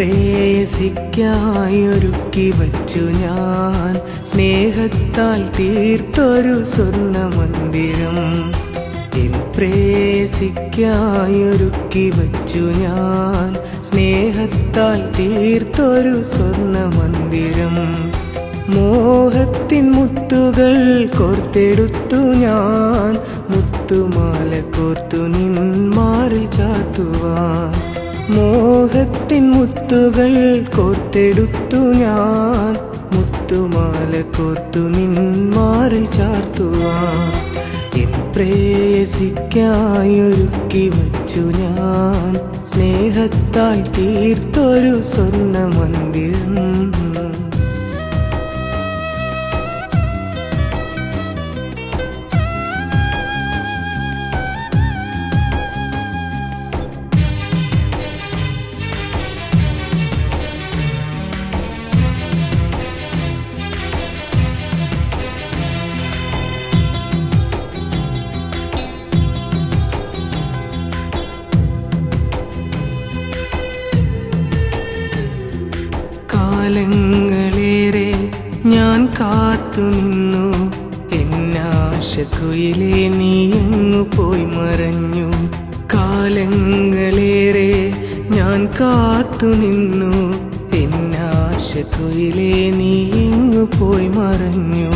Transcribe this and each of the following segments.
പ്രേയസിക്കായി ഒരുക്കി വച്ചു ഞാൻ സ്നേഹത്താൽ തീർത്തൊരു സ്വർണ്ണ മന്ദിരം എൻ പ്രേയസിക്കായി ഒരുക്കി വച്ചു ഞാൻ സ്നേഹത്താൽ തീർത്തൊരു സ്വർണ്ണ മന്ദിരം മോഹത്തിൻ മുത്തുകൾ കോർത്തെടുത്തു ഞാൻ മുത്തുമാല കോർത്തു നിന്മാറിൽ ചാത്തുവാൻ മോഹത്തിൻ മുത്തുകൾ കോർത്തെടുത്തു ഞാൻ മുത്തുമാല കോർത്തു നിന്മാറിൽ ചാർത്തുവാൻ എൻ പ്രേയസിക്കായി ഒരുക്കി വച്ചു ഞാൻ സ്നേഹത്താൽ തീർത്തൊരു സ്വർണ്ണ മന്ദിരം കാലങ്ങളേറെ ഞാൻ കാത്തു നിന്നു എന്നാശക്കുയിലേ നീ എങ്ങു പോയി മറഞ്ഞു കാലങ്ങളേറെ ഞാൻ കാത്തു നിന്നു എന്നാശക്കുയിലേ നീ എങ്ങു പോയി മറഞ്ഞു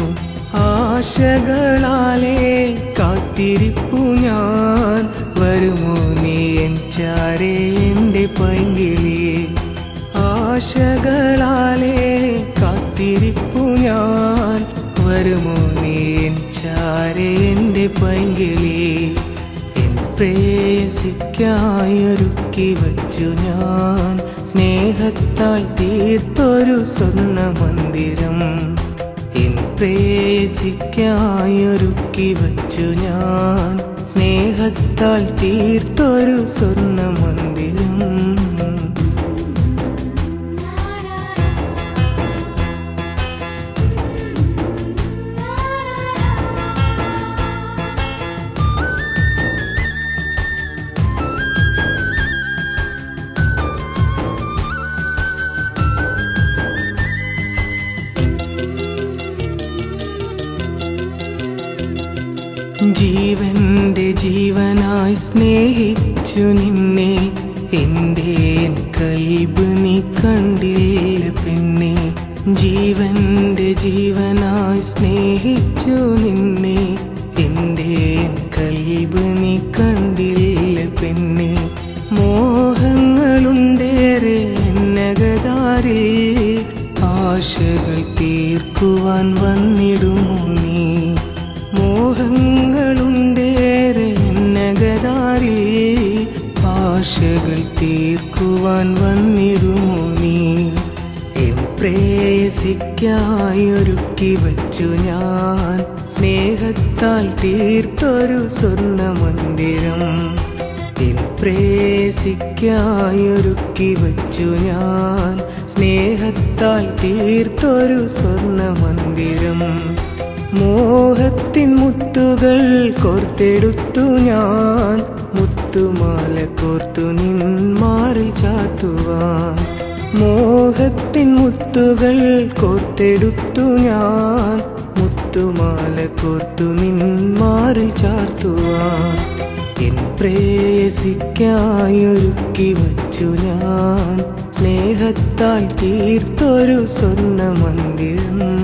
ആശകളാലേ കാത്തിരിപ്പു ഞാൻ വരുമോ നീ എൻ ചാരേ എൻ്റെ പൈങ്കിളിയേ ആശകളാലേ കാത്തിരിപ്പു ഞാൻ വരുമോ നീ എൻ ചാരെ എൻ്റെ പൈങ്കിളി എൻ പ്രേയസിക്കായി ഒരുക്കി വച്ചു ഞാൻ സ്നേഹത്താൽ തീർത്തൊരു സ്വർണ്ണ മന്ദിരം എൻ പ്രേയസിക്കായി ഒരുക്കി വച്ചു ഞാൻ സ്നേഹത്താൽ തീർത്തൊരു സ്വർണ്ണ മന്ദിരം ജീവന്റെ ജീവനായി സ്നേഹിച്ചു നിന്നെ എൻ്റെ കൽബ് നീ കണ്ടില്ല പെണ്ണെ ജീവന്റെ ജീവനായി സ്നേഹിച്ചു നിന്നെ എൻ്റെ കൽബ് നീ കണ്ടില്ല പെണ്ണെ മോഹങ്ങളുണ്ടേറെ എന്നകതാരിൽ ആശകൾ തീർക്കുവാൻ വന്നിടുമോ നീ മോഹങ്ങളുണ്ടേറെ നഗതാരിൽ ആശകൾ തീർക്കുവാൻ വന്നിടുമോ നീ എൻ പ്രേയസിക്കായി ഒരുക്കി വച്ചു ഞാൻ സ്നേഹത്താൽ തീർത്തൊരു സ്വർണ്ണ മന്ദിരം എൻ പ്രേയസിക്കായി ഒരുക്കി വച്ചു ഞാൻ സ്നേഹത്താൽ തീർത്തൊരു സ്വർണ്ണ മന്ദിരം മോഹത്തിൻ മുത്തുകൾ കോർത്തെടുത്തു ഞാൻ മുത്തുമാല കോർത്തു നിന്മാറിൽ ചാത്തുവാൻ മോഹത്തിൻ മുത്തുകൾ കോർത്തെടുത്തു ഞാൻ മുത്തുമാല കോർത്തു നിന്മാറിൽ ചാർത്തുവാൻ എൻ പ്രേയസിക്കായി ഒരുക്കി വച്ചു ഞാൻ സ്നേഹത്താൽ തീർത്തൊരു സ്വർണ്ണ മന്ദിരം